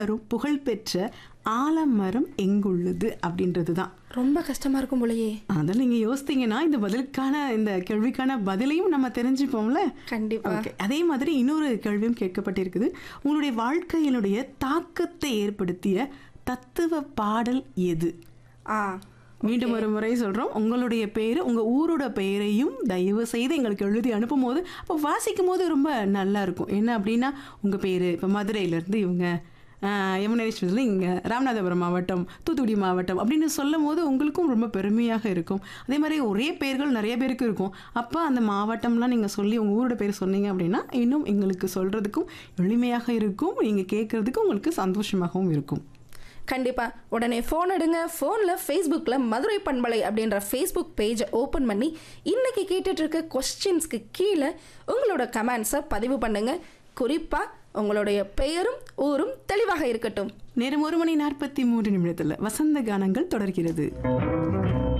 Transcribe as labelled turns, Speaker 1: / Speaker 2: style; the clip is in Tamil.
Speaker 1: வரும் புகழ்பெற்ற ஆலமரம் எங்குள்ளது அப்படின்றது தான்
Speaker 2: ரொம்ப கஷ்டமா இருக்கும் போலயே
Speaker 1: அதில் நீங்கள் யோசித்தீங்கன்னா இந்த பதிலுக்கான இந்த கேள்விக்கான பதிலையும் நம்ம தெரிஞ்சுப்போம்ல
Speaker 2: கண்டிப்பா
Speaker 1: ஓகே அதே மாதிரி இன்னொரு கேள்வியும் கேட்கப்பட்டிருக்குது உங்களுடைய வாழ்க்கையினுடைய தாக்கத்தை ஏற்படுத்திய தத்துவ பாடல் எது
Speaker 2: ஆ
Speaker 1: மீண்டும் ஒரு முறை சொல்கிறோம் உங்களுடைய பேர் உங்கள் ஊரோட பெயரையும் தயவு செய்து எங்களுக்கு எழுதி அனுப்பும் போது அப்போ வாசிக்கும் போது ரொம்ப நல்லா இருக்கும் என்ன அப்படின்னா உங்கள் பேர் இப்போ மதுரையிலேருந்து இவங்க யமுனேஸ்வரத்தில் இங்கே ராமநாதபுரம் மாவட்டம் தூத்துக்குடி மாவட்டம் அப்படின்னு சொல்லும் போது உங்களுக்கும் ரொம்ப பெருமையாக இருக்கும் அதே மாதிரி ஒரே பேர்கள் நிறைய பேருக்கு இருக்கும் அப்போ அந்த மாவட்டம்லாம் நீங்கள் சொல்லி உங்கள் ஊரோட பேர் சொன்னீங்க அப்படின்னா இன்னும் எங்களுக்கு சொல்கிறதுக்கும் எளிமையாக இருக்கும் நீங்கள் கேட்குறதுக்கும் உங்களுக்கு சந்தோஷமாகவும் இருக்கும்
Speaker 2: கண்டிப்பா உடனே ஃபோன் எடுங்க ஃபோனில் ஃபேஸ்புக்கில் மதுரை பண்பலை அப்படின்ற ஃபேஸ்புக் பேஜை ஓப்பன் பண்ணி இன்னைக்கு கேட்டுட்டு இருக்க கொஸ்டின்ஸ்க்கு கீழே உங்களோட கமெண்ட்ஸை பதிவு பண்ணுங்க குறிப்பா உங்களுடைய பெயரும் ஊரும் தெளிவாக இருக்கட்டும்
Speaker 1: நேரம் ஒரு மணி நாற்பத்தி மூன்று நிமிடத்தில் வசந்த கானங்கள் தொடர்கிறது